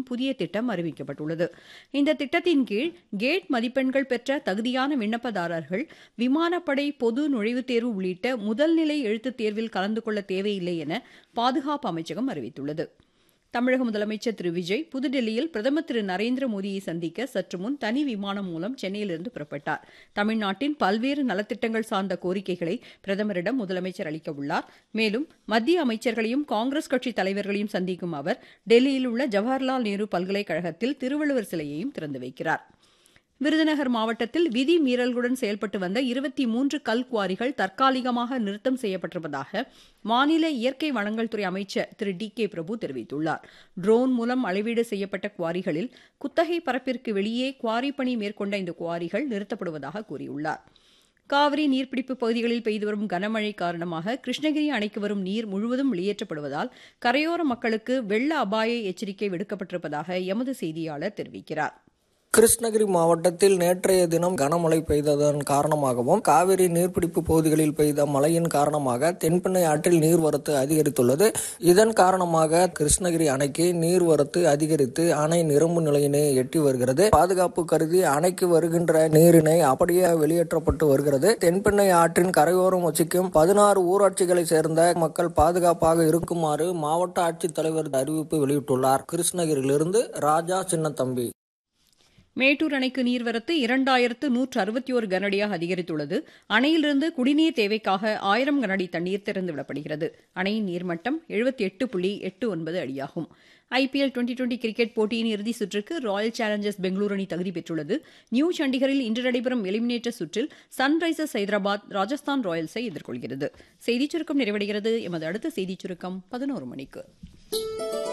புதிய திட்டம் அறிவிக்கப்பட்டுள்ளது இந்த திட்டத்தின் கீழ் கேட் மதிப்பெண்கள் பெற்ற தகுதியான விண்ணப்பதாரர்கள் விமானப்படை பொது நுழைவுத் தேர்வு உள்ளிட்ட முதல்நிலை எழுத்துத் தேர்வில் கலந்து கொள்ள தேவையில்லை என பாதுகாப்பு அமைச்சகம் அறிவித்துள்ளது தமிழக முதலமைச்சர் திரு விஜய் புதுடெல்லியில் பிரதமர் திரு நரேந்திர மோடியை சந்திக்க சற்று முன் தனி விமானம் மூலம் சென்னையிலிருந்து புறப்பட்டார் தமிழ்நாட்டின் பல்வேறு நலத்திட்டங்கள் சார்ந்த கோரிக்கைகளை பிரதமரிடம் முதலமைச்சர் அளிக்க உள்ளார் மேலும் மத்திய அமைச்சர்களையும் காங்கிரஸ் கட்சி தலைவர்களையும் சந்திக்கும் அவர் டெல்லியில் உள்ள ஜவஹர்லால் நேரு பல்கலைக்கழகத்தில் திருவள்ளுவர் சிலையையும் திறந்து வைக்கிறார் விருதுநகர் மாவட்டத்தில் விதி மீறல்களுடன் செயல்பட்டு வந்த இருபத்தி மூன்று கல் குவாரிகள் தற்காலிகமாக நிறுத்தம் செய்யப்பட்டிருப்பதாக மாநில இயற்கை வளங்கள் துறை அமைச்சர் திரு டி கே பிரபு தெரிவித்துள்ளார் ட்ரோன் மூலம் அளவீடு செய்யப்பட்ட குவாரிகளில் குத்தகை பரப்பிற்கு வெளியே குவாரி பணி மேற்கொண்ட இந்த குவாரிகள் நிறுத்தப்படுவதாக கூறியுள்ளார் காவிரி நீர்பிடிப்பு பகுதிகளில் பெய்து வரும் கனமழை காரணமாக கிருஷ்ணகிரி அணைக்கு வரும் நீர் முழுவதும் வெளியேற்றப்படுவதால் கரையோர மக்களுக்கு வெள்ள அபாய எச்சரிக்கை விடுக்கப்பட்டிருப்பதாக எமது செய்தியாளர் தெரிவிக்கிறார் கிருஷ்ணகிரி மாவட்டத்தில் நேற்றைய தினம் கனமழை பெய்ததன் காரணமாகவும் காவிரி நீர்பிடிப்பு பகுதிகளில் பெய்த மழையின் காரணமாக தென்பெண்ணை ஆற்றில் நீர்வரத்து அதிகரித்துள்ளது இதன் காரணமாக கிருஷ்ணகிரி அணைக்கு நீர்வரத்து அதிகரித்து அணை நிரம்பு நிலையினை எட்டி வருகிறது பாதுகாப்பு கருதி அணைக்கு வருகின்ற நீரினை அப்படியே வெளியேற்றப்பட்டு வருகிறது தென்பெண்ணை ஆற்றின் கரையோரம் வசிக்கும் பதினாறு ஊராட்சிகளை சேர்ந்த மக்கள் பாதுகாப்பாக இருக்குமாறு மாவட்ட ஆட்சித்தலைவர் அறிவிப்பு வெளியிட்டுள்ளார் கிருஷ்ணகிரியிலிருந்து ராஜா சின்னத்தம்பி மேட்டூர் அணைக்கு நீர்வரத்து இரண்டாயிரத்து நூற்று அறுபத்தி ஒரு கனஅடியாக அதிகரித்துள்ளது அணையிலிருந்து குடிநீர் தேவைக்காக ஆயிரம் கனஅடி தண்ணீர் திறந்து விடப்படுகிறது அணையின் நீர்மட்டம் எழுபத்தி எட்டு புள்ளி எட்டு ஒன்பது அடியாகும் ஐபிஎல் டுவெண்டி டுவெண்டி கிரிக்கெட் போட்டியின் இறுதி சுற்றுக்கு ராயல் சேலஞ்சர்ஸ் பெங்களூரு அணி தகுதி பெற்றுள்ளது நியூ சண்டிகரில் இன்று நடைபெறும் எலிமினேட்டர் சுற்றில் சன்ரைசர்ஸ் ஹைதராபாத் ராஜஸ்தான் ராயல்ஸை எதிர்கொள்கிறது செய்திச் சுருக்கம் நிறைவடைகிறது எமது அடுத்த செய்திச் சுருக்கம் பதினோரு மணிக்கு